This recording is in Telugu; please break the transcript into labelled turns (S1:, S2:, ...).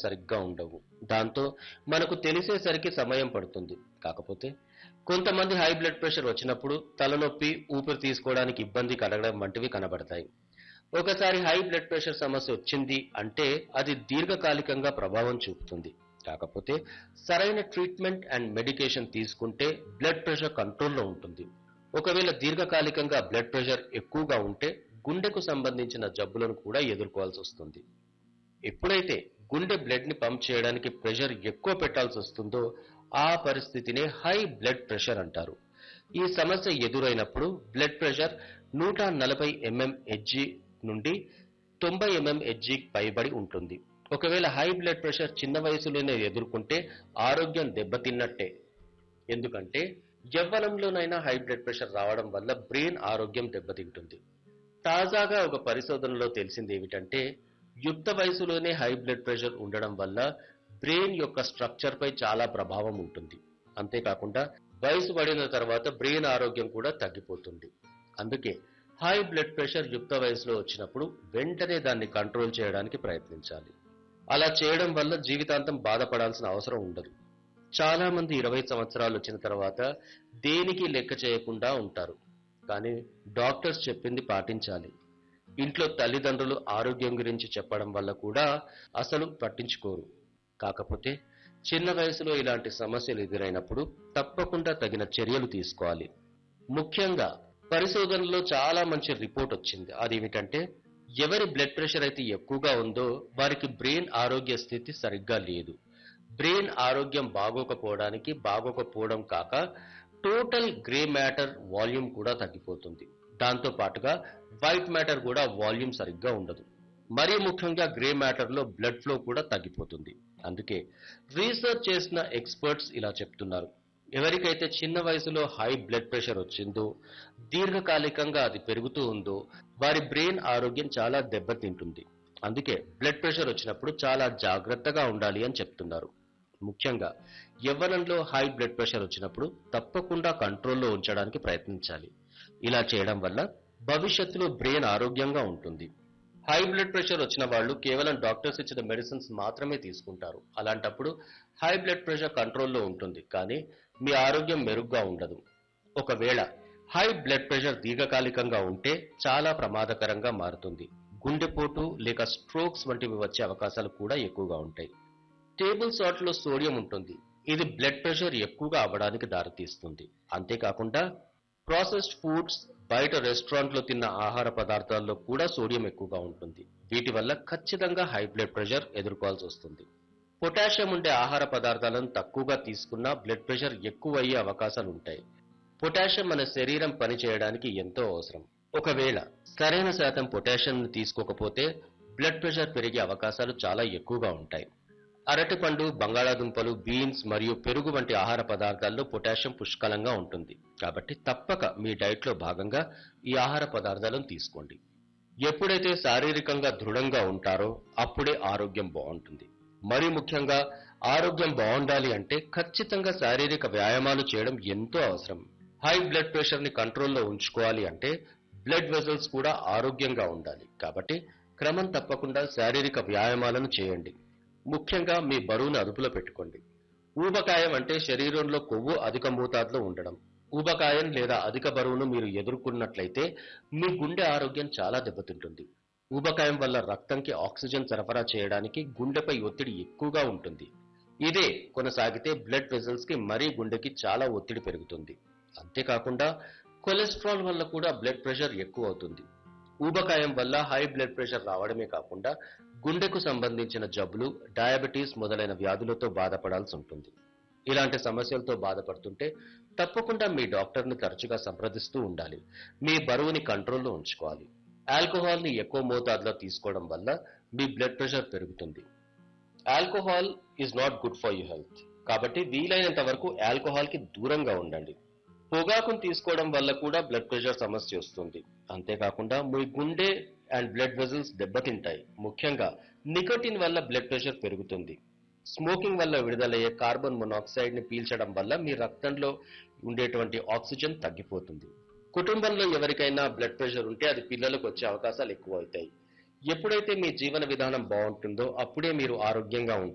S1: సరిగ్గా ఉండవు దాంతో మనకు తెలిసేసరికి సమయం పడుతుంది కాకపోతే కొంతమంది హై బ్లడ్ ప్రెషర్ వచ్చినప్పుడు తలనొప్పి ఊపిరి తీసుకోవడానికి ఇబ్బంది కలగడం వంటివి కనబడతాయి ఒకసారి హై బ్లడ్ ప్రెషర్ సమస్య వచ్చింది అంటే అది దీర్ఘకాలికంగా ప్రభావం చూపుతుంది కాకపోతే సరైన ట్రీట్మెంట్ అండ్ మెడికేషన్ తీసుకుంటే బ్లడ్ ప్రెషర్ కంట్రోల్లో ఉంటుంది ఒకవేళ దీర్ఘకాలికంగా బ్లడ్ ప్రెషర్ ఎక్కువగా ఉంటే గుండెకు సంబంధించిన జబ్బులను కూడా ఎదుర్కోవాల్సి వస్తుంది ఎప్పుడైతే గుండె బ్లడ్ ని పంప్ చేయడానికి ప్రెషర్ ఎక్కువ పెట్టాల్సి వస్తుందో ఆ పరిస్థితినే హై బ్లడ్ ప్రెషర్ అంటారు ఈ సమస్య ఎదురైనప్పుడు బ్లడ్ ప్రెషర్ నూట నలభై ఎంఎం హెచ్జి నుండి తొంభై ఎంఎం హెచ్జి పైబడి ఉంటుంది ఒకవేళ హై బ్లడ్ ప్రెషర్ చిన్న వయసులోనే ఎదుర్కొంటే ఆరోగ్యం దెబ్బతిన్నట్టే ఎందుకంటే యవ్వనంలోనైనా హై బ్లడ్ ప్రెషర్ రావడం వల్ల బ్రెయిన్ ఆరోగ్యం దెబ్బతింటుంది తాజాగా ఒక పరిశోధనలో తెలిసింది ఏమిటంటే యుక్త వయసులోనే హై బ్లడ్ ప్రెషర్ ఉండడం వల్ల బ్రెయిన్ యొక్క స్ట్రక్చర్ పై చాలా ప్రభావం ఉంటుంది అంతేకాకుండా వయసు పడిన తర్వాత బ్రెయిన్ ఆరోగ్యం కూడా తగ్గిపోతుంది అందుకే హై బ్లడ్ ప్రెషర్ యుక్త వయసులో వచ్చినప్పుడు వెంటనే దాన్ని కంట్రోల్ చేయడానికి ప్రయత్నించాలి అలా చేయడం వల్ల జీవితాంతం బాధపడాల్సిన అవసరం ఉండదు చాలా మంది ఇరవై సంవత్సరాలు వచ్చిన తర్వాత దేనికి లెక్క చేయకుండా ఉంటారు కానీ డాక్టర్స్ చెప్పింది పాటించాలి ఇంట్లో తల్లిదండ్రులు ఆరోగ్యం గురించి చెప్పడం వల్ల కూడా అసలు పట్టించుకోరు కాకపోతే చిన్న వయసులో ఇలాంటి సమస్యలు ఎదురైనప్పుడు తప్పకుండా తగిన చర్యలు తీసుకోవాలి ముఖ్యంగా పరిశోధనలో చాలా మంచి రిపోర్ట్ వచ్చింది అదేమిటంటే ఎవరి బ్లడ్ ప్రెషర్ అయితే ఎక్కువగా ఉందో వారికి బ్రెయిన్ ఆరోగ్య స్థితి సరిగ్గా లేదు బ్రెయిన్ ఆరోగ్యం బాగోకపోవడానికి బాగోకపోవడం కాక టోటల్ గ్రే మ్యాటర్ వాల్యూమ్ కూడా తగ్గిపోతుంది దాంతో పాటుగా వైట్ మ్యాటర్ కూడా వాల్యూమ్ సరిగ్గా ఉండదు మరీ ముఖ్యంగా గ్రే మ్యాటర్ లో బ్లడ్ ఫ్లో కూడా తగ్గిపోతుంది అందుకే రీసెర్చ్ చేసిన ఎక్స్పర్ట్స్ ఇలా చెప్తున్నారు ఎవరికైతే చిన్న వయసులో హై బ్లడ్ ప్రెషర్ వచ్చిందో దీర్ఘకాలికంగా అది పెరుగుతూ ఉందో వారి బ్రెయిన్ ఆరోగ్యం చాలా దెబ్బతింటుంది అందుకే బ్లడ్ ప్రెషర్ వచ్చినప్పుడు చాలా జాగ్రత్తగా ఉండాలి అని చెప్తున్నారు ముఖ్యంగా యవ్వనంలో హై బ్లడ్ ప్రెషర్ వచ్చినప్పుడు తప్పకుండా కంట్రోల్లో ఉంచడానికి ప్రయత్నించాలి ఇలా చేయడం వల్ల భవిష్యత్తులో బ్రెయిన్ ఆరోగ్యంగా ఉంటుంది హై బ్లడ్ ప్రెషర్ వచ్చిన వాళ్ళు కేవలం డాక్టర్స్ ఇచ్చిన మెడిసిన్స్ మాత్రమే తీసుకుంటారు అలాంటప్పుడు హై బ్లడ్ ప్రెషర్ కంట్రోల్లో ఉంటుంది కానీ మీ ఆరోగ్యం మెరుగ్గా ఉండదు ఒకవేళ హై బ్లడ్ ప్రెషర్ దీర్ఘకాలికంగా ఉంటే చాలా ప్రమాదకరంగా మారుతుంది గుండెపోటు లేక స్ట్రోక్స్ వంటివి వచ్చే అవకాశాలు కూడా ఎక్కువగా ఉంటాయి టేబుల్ సాల్ట్ లో సోడియం ఉంటుంది ఇది బ్లడ్ ప్రెషర్ ఎక్కువగా అవ్వడానికి దారితీస్తుంది అంతేకాకుండా ప్రాసెస్డ్ ఫుడ్స్ బయట రెస్టారెంట్ లో తిన్న ఆహార పదార్థాల్లో కూడా సోడియం ఎక్కువగా ఉంటుంది వీటి వల్ల ఖచ్చితంగా హై బ్లడ్ ప్రెషర్ ఎదుర్కోవాల్సి వస్తుంది పొటాషియం ఉండే ఆహార పదార్థాలను తక్కువగా తీసుకున్నా బ్లడ్ ప్రెషర్ ఎక్కువ అయ్యే అవకాశాలు ఉంటాయి పొటాషియం మన శరీరం పనిచేయడానికి ఎంతో అవసరం ఒకవేళ సరైన శాతం పొటాషియం తీసుకోకపోతే బ్లడ్ ప్రెషర్ పెరిగే అవకాశాలు చాలా ఎక్కువగా ఉంటాయి అరటిపండు బంగాళాదుంపలు బీన్స్ మరియు పెరుగు వంటి ఆహార పదార్థాల్లో పొటాషియం పుష్కలంగా ఉంటుంది కాబట్టి తప్పక మీ డైట్ లో భాగంగా ఈ ఆహార పదార్థాలను తీసుకోండి ఎప్పుడైతే శారీరకంగా దృఢంగా ఉంటారో అప్పుడే ఆరోగ్యం బాగుంటుంది మరి ముఖ్యంగా ఆరోగ్యం బాగుండాలి అంటే ఖచ్చితంగా శారీరక వ్యాయామాలు చేయడం ఎంతో అవసరం హై బ్లడ్ ప్రెషర్ ని కంట్రోల్లో ఉంచుకోవాలి అంటే బ్లడ్ వెజల్స్ కూడా ఆరోగ్యంగా ఉండాలి కాబట్టి క్రమం తప్పకుండా శారీరక వ్యాయామాలను చేయండి ముఖ్యంగా మీ బరువును అదుపులో పెట్టుకోండి ఊబకాయం అంటే శరీరంలో కొవ్వు అధిక మోతాదులో ఉండడం ఊబకాయం లేదా అధిక బరువును మీరు ఎదుర్కొన్నట్లయితే మీ గుండె ఆరోగ్యం చాలా దెబ్బతింటుంది ఊబకాయం వల్ల రక్తంకి ఆక్సిజన్ సరఫరా చేయడానికి గుండెపై ఒత్తిడి ఎక్కువగా ఉంటుంది ఇదే కొనసాగితే బ్లడ్ వెజల్స్ కి మరీ గుండెకి చాలా ఒత్తిడి పెరుగుతుంది అంతేకాకుండా కొలెస్ట్రాల్ వల్ల కూడా బ్లడ్ ప్రెషర్ ఎక్కువ అవుతుంది ఊబకాయం వల్ల హై బ్లడ్ ప్రెషర్ రావడమే కాకుండా గుండెకు సంబంధించిన జబ్బులు డయాబెటీస్ మొదలైన వ్యాధులతో బాధపడాల్సి ఉంటుంది ఇలాంటి సమస్యలతో బాధపడుతుంటే తప్పకుండా మీ డాక్టర్ని తరచుగా సంప్రదిస్తూ ఉండాలి మీ బరువుని కంట్రోల్లో ఉంచుకోవాలి ఆల్కహాల్ ని ఎక్కువ మోతాదులో తీసుకోవడం వల్ల మీ బ్లడ్ ప్రెషర్ పెరుగుతుంది alcohol is not good for you health కాబట్టి వీలైనంత వరకు ఆల్కహాల్ కి దూరంగా ఉండండి పొగాకును తీసుకోవడం వల్ల కూడా బ్లడ్ ప్రెషర్ సమస్య వస్తుంది అంతేకాకుండా మీ గుండె అండ్ బ్లడ్ వెజల్స్ దెబ్బతింటాయి ముఖ్యంగా నికోటిన్ వల్ల బ్లడ్ ప్రెషర్ పెరుగుతుంది స్మోకింగ్ వల్ల విడుదలయ్యే కార్బన్ మొనాక్సైడ్ ని పీల్చడం వల్ల మీ రక్తంలో ఉండేటువంటి ఆక్సిజన్ తగ్గిపోతుంది కుటుంబంలో ఎవరికైనా బ్లడ్ ప్రెషర్ ఉంటే అది పిల్లలకు వచ్చే అవకాశాలు ఎక్కువ అవుతాయి ఎప్పుడైతే మీ జీవన విధానం బాగుంటుందో అప్పుడే మీరు ఆరోగ్యంగా ఉంటారు